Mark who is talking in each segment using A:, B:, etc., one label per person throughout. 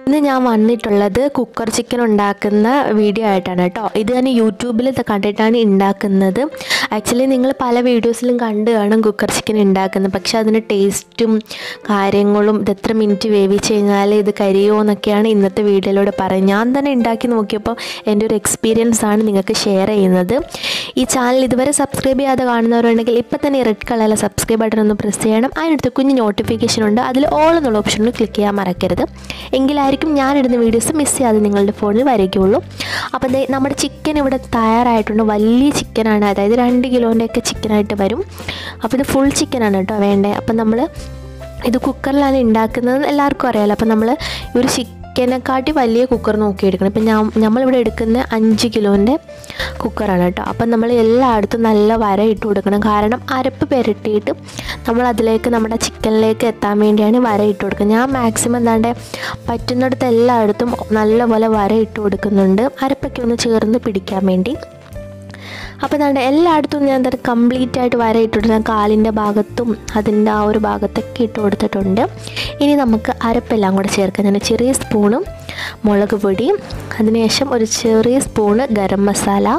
A: ഇന്ന് ഞാൻ വന്നിട്ടുള്ളത് കുക്കർ ചിക്കൻ ഉണ്ടാക്കുന്ന വീഡിയോ ആയിട്ടാണ് കേട്ടോ ഇത് ഞാൻ യൂട്യൂബിൽ ഇത് കണ്ടിട്ടാണ് ഉണ്ടാക്കുന്നത് ആക്ച്വലി നിങ്ങൾ പല വീഡിയോസിലും കണ്ട് കാണും കുക്കർ ചിക്കൻ ഉണ്ടാക്കുന്നത് പക്ഷേ അതിന് ടേസ്റ്റും കാര്യങ്ങളും ഇത് എത്ര മിനിറ്റ് വേവിച്ച് കഴിഞ്ഞാൽ ഇത് കരിയോ എന്നൊക്കെയാണ് ഇന്നത്തെ വീഡിയോയിലൂടെ പറയുന്നത് ഞാൻ തന്നെ ഉണ്ടാക്കി നോക്കിയപ്പോൾ എൻ്റെ ഒരു എക്സ്പീരിയൻസ് ആണ് നിങ്ങൾക്ക് ഷെയർ ചെയ്യുന്നത് ഈ ചാനൽ ഇതുവരെ സബ്സ്ക്രൈബ് ചെയ്യാതെ കാണുന്നവരുണ്ടെങ്കിൽ ഇപ്പം തന്നെ റെഡ് കളറിലെ സബ്സ്ക്രൈബ് ബട്ടൺ ഒന്ന് പ്രസ് ചെയ്യണം അതിനടുത്ത് കുഞ്ഞ് നോട്ടിഫിക്കേഷൻ ഉണ്ട് അതിൽ ഓൾ എന്നുള്ള ഓപ്ഷൻ ഒന്ന് ക്ലിക്ക് ചെയ്യാൻ മറക്കരുത് എങ്കിലായിരിക്കും ഞാനിടുന്ന വീഡിയോസ് മിസ് ചെയ്യാതെ നിങ്ങളുടെ ഫോണിൽ വരികയുള്ളൂ അപ്പോൾ ദേ നമ്മുടെ ചിക്കൻ ഇവിടെ തയ്യാറായിട്ടുണ്ട് വലിയ ചിക്കനാണ് അതായത് രണ്ട് കിലോൻ്റെയൊക്കെ ചിക്കനായിട്ട് വരും അപ്പോൾ ഇത് ഫുൾ ചിക്കനാണ് കേട്ടോ വേണ്ടത് അപ്പം നമ്മൾ ഇത് കുക്കറിലാണ് ഉണ്ടാക്കുന്നത് എല്ലാവർക്കും അറിയാമല്ലോ അപ്പം നമ്മൾ ഈ ഒരു ചിക്കനെക്കാട്ടി വലിയ കുക്കർ നോക്കി എടുക്കണം ഇപ്പം ഞാൻ നമ്മളിവിടെ എടുക്കുന്ന അഞ്ച് കിലോൻ്റെ കുക്കറാണ് കേട്ടോ അപ്പം നമ്മൾ എല്ലായിടത്തും നല്ല വര ഇട്ട് കൊടുക്കണം കാരണം അരപ്പ് പുരട്ടിയിട്ട് നമ്മൾ അതിലേക്ക് നമ്മുടെ ചിക്കനിലേക്ക് എത്താൻ വേണ്ടിയാണ് വര ഇട്ട് കൊടുക്കുന്നത് ഞാൻ മാക്സിമം എന്താണ്ട് പറ്റുന്നിടത്ത് എല്ലായിടത്തും നല്ലപോലെ വര ഇട്ട് കൊടുക്കുന്നുണ്ട് അരപ്പൊക്കെ ഒന്ന് ചേർന്ന് പിടിക്കാൻ വേണ്ടി അപ്പോൾ എന്താണ്ട് എല്ലായിടത്തും ഞാൻ എന്താ കംപ്ലീറ്റ് ആയിട്ട് വര ഇട്ടിട്ട് ഞാൻ കാലിൻ്റെ ഭാഗത്തും അതിൻ്റെ ആ ഒരു ഭാഗത്തൊക്കെ ഇട്ട് കൊടുത്തിട്ടുണ്ട് ഇനി നമുക്ക് അരപ്പെല്ലാം കൂടെ ചേർക്കാം ഞാൻ ചെറിയ സ്പൂണും മുളക് പൊടി അതിനുശേഷം ഒരു ചെറിയ സ്പൂണ് ഗരം മസാല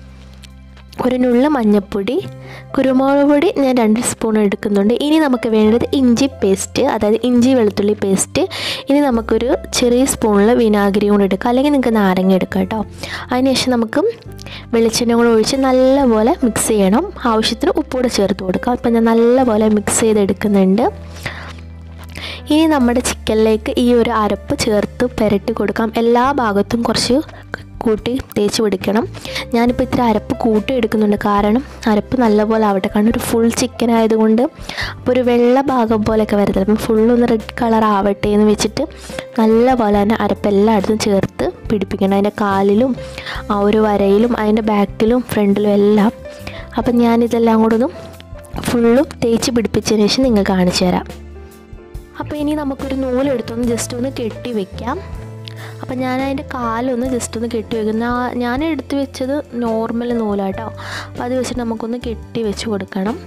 A: ഒരു നുള്ള മഞ്ഞൾപ്പൊടി കുരുമുളക് പൊടി ഞാൻ രണ്ട് സ്പൂൺ എടുക്കുന്നുണ്ട് ഇനി നമുക്ക് വേണ്ടത് ഇഞ്ചി പേസ്റ്റ് അതായത് ഇഞ്ചി വെളുത്തുള്ളി പേസ്റ്റ് ഇനി നമുക്കൊരു ചെറിയ സ്പൂണിൽ വിനാഗിരി കൂടെ എടുക്കാം അല്ലെങ്കിൽ നിങ്ങൾക്ക് നാരങ്ങ എടുക്കാം കേട്ടോ അതിനുശേഷം നമുക്ക് വെളിച്ചെണ്ണ കൂടെ ഒഴിച്ച് നല്ലപോലെ മിക്സ് ചെയ്യണം ആവശ്യത്തിന് ഉപ്പൂടെ ചേർത്ത് കൊടുക്കാം അപ്പം ഞാൻ നല്ലപോലെ മിക്സ് ചെയ്തെടുക്കുന്നുണ്ട് ഇനി നമ്മുടെ ചിക്കനിലേക്ക് ഈ ഒരു അരപ്പ് ചേർത്ത് പുരട്ടി കൊടുക്കാം എല്ലാ ഭാഗത്തും കുറച്ച് കൂട്ടി തേച്ച് പിടിക്കണം ഞാനിപ്പോൾ ഇത്തിരി അരപ്പ് കൂട്ടി എടുക്കുന്നുണ്ട് കാരണം അരപ്പ് നല്ലപോലെ ആവട്ടെ കാരണം ഒരു ഫുൾ ചിക്കൻ ആയതുകൊണ്ട് അപ്പോൾ ഒരു വെള്ള ഭാഗം പോലെയൊക്കെ വരത്തില്ല അപ്പം ഫുള്ളൊന്ന് റെഡ് കളർ ആവട്ടെ എന്ന് വെച്ചിട്ട് നല്ലപോലെ തന്നെ അരപ്പ് എല്ലായിടത്തും ചേർത്ത് പിടിപ്പിക്കണം അതിൻ്റെ കാലിലും ആ ഒരു വരയിലും അതിൻ്റെ ബാക്കിലും ഫ്രണ്ടിലും എല്ലാം അപ്പം ഞാനിതെല്ലാം കൂടെ ഒന്ന് ഫുള്ളും തേച്ച് പിടിപ്പിച്ചതിന് ശേഷം നിങ്ങൾ കാണിച്ചു തരാം അപ്പോൾ ഇനി നമുക്കൊരു നൂലെടുത്തൊന്ന് ജസ്റ്റ് ഒന്ന് കെട്ടി വെക്കാം അപ്പം ഞാൻ അതിൻ്റെ കാലൊന്ന് ജസ്റ്റ് ഒന്ന് കെട്ടി വെക്കുന്ന ഞാൻ എടുത്ത് വെച്ചത് നോർമൽ നൂലാട്ടോ അപ്പോൾ അത് വെച്ചിട്ട് നമുക്കൊന്ന് കെട്ടി വെച്ച് കൊടുക്കണം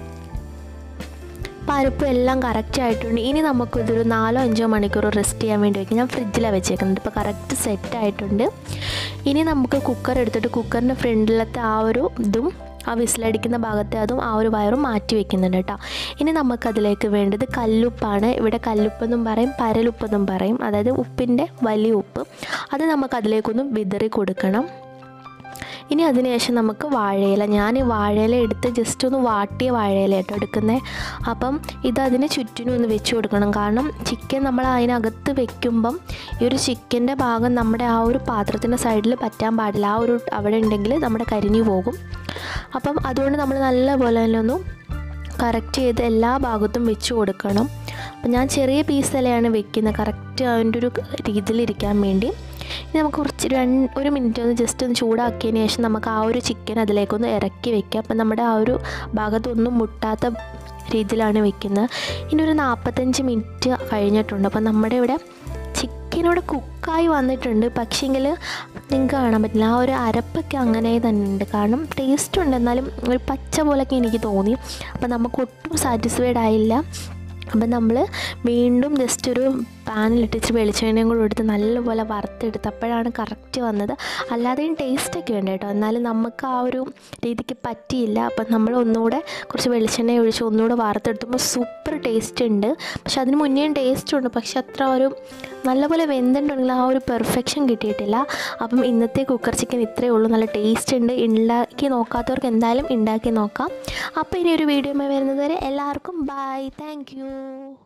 A: പരിപ്പ് എല്ലാം കറക്റ്റ് ആയിട്ടുണ്ട് ഇനി നമുക്ക് ഇതൊരു നാലോ അഞ്ചോ മണിക്കൂർ റെസ്റ്റ് ചെയ്യാൻ വേണ്ടി വയ്ക്കും ഞാൻ ഫ്രിഡ്ജിലാണ് വെച്ചേക്കുന്നത് ഇപ്പോൾ കറക്റ്റ് സെറ്റ് ആയിട്ടുണ്ട് ഇനി നമുക്ക് കുക്കർ എടുത്തിട്ട് കുക്കറിൻ്റെ ഫ്രണ്ടിലത്തെ ആ ഒരു ഇതും ആ വിസിലടിക്കുന്ന ഭാഗത്തെ അതും ആ ഒരു വയറും മാറ്റി വെക്കുന്നുണ്ട് കേട്ടോ ഇനി നമുക്കതിലേക്ക് വേണ്ടത് കല്ലുപ്പാണ് ഇവിടെ കല്ലുപ്പെന്നും പറയും പരലുപ്പെന്നും പറയും അതായത് ഉപ്പിൻ്റെ വലിയ ഉപ്പ് അത് നമുക്കതിലേക്കൊന്ന് വിതറി കൊടുക്കണം ഇനി അതിനുശേഷം നമുക്ക് വാഴയില ഞാൻ ഈ വാഴയില എടുത്ത് ജസ്റ്റ് ഒന്ന് വാട്ടിയ വാഴയില കേട്ടോ എടുക്കുന്നത് അപ്പം ഇത് അതിന് ചുറ്റിനും ഒന്ന് വെച്ച് കൊടുക്കണം കാരണം ചിക്കൻ നമ്മൾ അതിനകത്ത് വെക്കുമ്പം ഈ ഒരു ചിക്കൻ്റെ ഭാഗം നമ്മുടെ ആ ഒരു പാത്രത്തിൻ്റെ സൈഡിൽ പറ്റാൻ പാടില്ല ആ ഒരു അവിടെ ഉണ്ടെങ്കിൽ നമ്മുടെ കരിഞ്ഞു പോകും അപ്പം അതുകൊണ്ട് നമ്മൾ നല്ലപോലെ തന്നെ ഒന്ന് കറക്റ്റ് ചെയ്ത് എല്ലാ ഭാഗത്തും വെച്ച് കൊടുക്കണം അപ്പം ഞാൻ ചെറിയ പീസലയാണ് വെക്കുന്നത് കറക്റ്റ് അതിൻ്റെ ഒരു രീതിയിലിരിക്കാൻ വേണ്ടി ഇനി നമുക്ക് കുറച്ച് രണ്ട് ഒരു മിനിറ്റ് ഒന്ന് ജസ്റ്റ് ഒന്ന് ചൂടാക്കിയതിന് ശേഷം നമുക്ക് ആ ഒരു ചിക്കൻ അതിലേക്കൊന്ന് ഇറക്കി വെക്കുക അപ്പം നമ്മുടെ ആ ഒരു ഭാഗത്തൊന്നും മുട്ടാത്ത രീതിയിലാണ് വെക്കുന്നത് ഇനി ഒരു നാൽപ്പത്തഞ്ച് മിനിറ്റ് കഴിഞ്ഞിട്ടുണ്ട് അപ്പം നമ്മുടെ ഇവിടെ ചിക്കനോട് കുക്കായി വന്നിട്ടുണ്ട് പക്ഷേങ്കിൽ നിങ്ങൾക്ക് കാണാൻ പറ്റില്ല ആ ഒരു അരപ്പൊക്കെ അങ്ങനെ തന്നെ ഉണ്ട് കാരണം ടേസ്റ്റ് ഉണ്ട് എന്നാലും ഒരു പച്ച പോലൊക്കെ എനിക്ക് തോന്നി അപ്പം നമുക്ക് ഒട്ടും സാറ്റിസ്ഫൈഡ് ആയില്ല അപ്പം നമ്മൾ വീണ്ടും ജസ്റ്റ് ഒരു പാനിലിട്ട് ഇച്ചിരി വെളിച്ചെണ്ണയും കൂടെ എടുത്ത് നല്ലപോലെ വറുത്തെടുത്ത് അപ്പോഴാണ് കറക്റ്റ് വന്നത് അല്ലാതെയും ടേസ്റ്റൊക്കെ ഉണ്ട് കേട്ടോ എന്നാലും നമുക്ക് ആ ഒരു രീതിക്ക് പറ്റിയില്ല അപ്പം നമ്മൾ ഒന്നുകൂടെ കുറച്ച് വെളിച്ചെണ്ണ ഒഴിച്ച് ഒന്നുകൂടെ വറുത്തെടുത്തുമ്പോൾ സൂപ്പർ ടേസ്റ്റ് ഉണ്ട് പക്ഷെ അതിന് മുന്നേയും ടേസ്റ്റ് ഉണ്ട് പക്ഷെ അത്ര ഒരു നല്ലപോലെ വെന്തിട്ടുണ്ടെങ്കിൽ ആ ഒരു പെർഫെക്ഷൻ കിട്ടിയിട്ടില്ല അപ്പം ഇന്നത്തെ കുക്കർ ചിക്കൻ ഇത്രയേ ഉള്ളൂ നല്ല ടേസ്റ്റ് ഉണ്ട് ഉണ്ടാക്കി നോക്കാത്തവർക്ക് എന്തായാലും ഉണ്ടാക്കി നോക്കാം അപ്പോൾ ഇനി ഒരു വീഡിയോ വരുന്നത് വരെ എല്ലാവർക്കും ബൈ താങ്ക്